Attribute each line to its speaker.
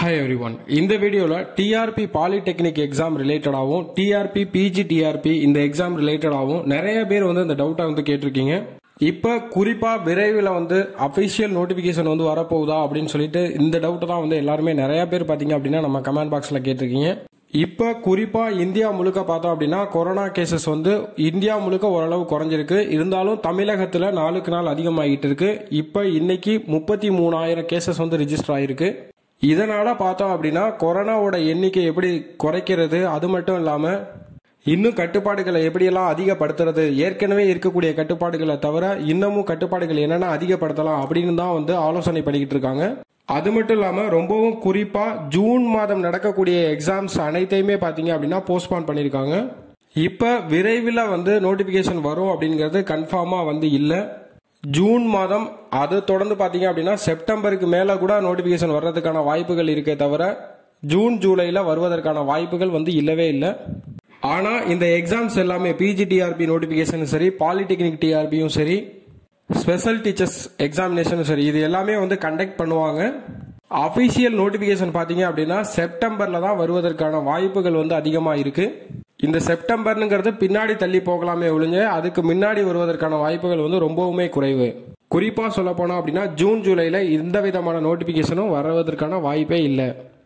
Speaker 1: hi every everyone இந்த வீடியோவில் TRB polytechnic exam ரிலேட்டடாகவும் டிஆர்பி பிஜி டிஆர்பி இந்த எக்ஸாம் ரிலேட்டடாகவும் நிறைய பேர் வந்து இந்த டவுட்டை வந்து கேட்டிருக்கீங்க இப்போ குறிப்பாக விரைவில் வந்து அஃபிஷியல் நோட்டிஃபிகேஷன் வந்து வரப்போகுதா அப்படின்னு சொல்லிட்டு இந்த டவுட்டை தான் வந்து எல்லாருமே நிறைய பேர் பார்த்தீங்க அப்படின்னா நம்ம கமெண்ட் பாக்ஸில் கேட்டிருக்கீங்க இப்போ குறிப்பாக இந்தியா முழுக்க பார்த்தோம் அப்படின்னா கொரோனா கேசஸ் வந்து இந்தியா முழுக்க ஓரளவு குறைஞ்சிருக்கு இருந்தாலும் தமிழகத்தில் நாளுக்கு நாள் அதிகமாகிட்டு இருக்கு இப்போ இன்னைக்கு முப்பத்தி மூணாயிரம் கேசஸ் வந்து ரிஜிஸ்டர் ஆயிருக்கு இதனால பார்த்தோம் அப்படின்னா கொரோனாவோட எண்ணிக்கை எப்படி குறைக்கிறது அது மட்டும் இல்லாம இன்னும் கட்டுப்பாடுகளை எப்படியெல்லாம் அதிகப்படுத்துறது ஏற்கனவே இருக்கக்கூடிய கட்டுப்பாடுகளை தவிர இன்னமும் கட்டுப்பாடுகள் என்னென்ன அதிகப்படுத்தலாம் அப்படின்னு தான் வந்து ஆலோசனை பண்ணிக்கிட்டு இருக்காங்க அது மட்டும் இல்லாம ரொம்பவும் குறிப்பா ஜூன் மாதம் நடக்கக்கூடிய எக்ஸாம்ஸ் அனைத்தையுமே பாத்தீங்க அப்படின்னா போஸ்ட்பான் பண்ணியிருக்காங்க இப்ப விரைவில் வந்து நோட்டிபிகேஷன் வரும் அப்படிங்கிறது கன்ஃபார்மா வந்து இல்லை ஜூன் மாதம் அது தொடர்ந்து பார்த்தீங்க அப்படின்னா செப்டம்பருக்கு மேலே கூட நோட்டிஃபிகேஷன் வர்றதுக்கான வாய்ப்புகள் இருக்கே தவிர ஜூன் ஜூலையில் வருவதற்கான வாய்ப்புகள் வந்து இல்லவே இல்லை ஆனால் இந்த எக்ஸாம்ஸ் எல்லாமே பிஜி டிஆர்பி நோட்டிஃபிகேஷனும் சரி பாலிடெக்னிக் டிஆர்பியும் சரி ஸ்பெஷல் டீச்சர்ஸ் எக்ஸாமினேஷனும் சரி இது எல்லாமே வந்து கண்டக்ட் பண்ணுவாங்க அஃபிஷியல் நோட்டிஃபிகேஷன் பார்த்தீங்க அப்படின்னா செப்டம்பரில் தான் வருவதற்கான வாய்ப்புகள் வந்து அதிகமாக இருக்குது இந்த செப்டம்பர்னுங்கிறது பின்னாடி தள்ளி போகலாமே ஒழிஞ்சு அதுக்கு முன்னாடி வருவதற்கான வாய்ப்புகள் வந்து ரொம்பவுமே குறைவு குறிப்பாக சொல்ல போனோம் அப்படின்னா ஜூன் ஜூலையில் எந்த விதமான நோட்டிஃபிகேஷனும் வருவதற்கான வாய்ப்பே இல்லை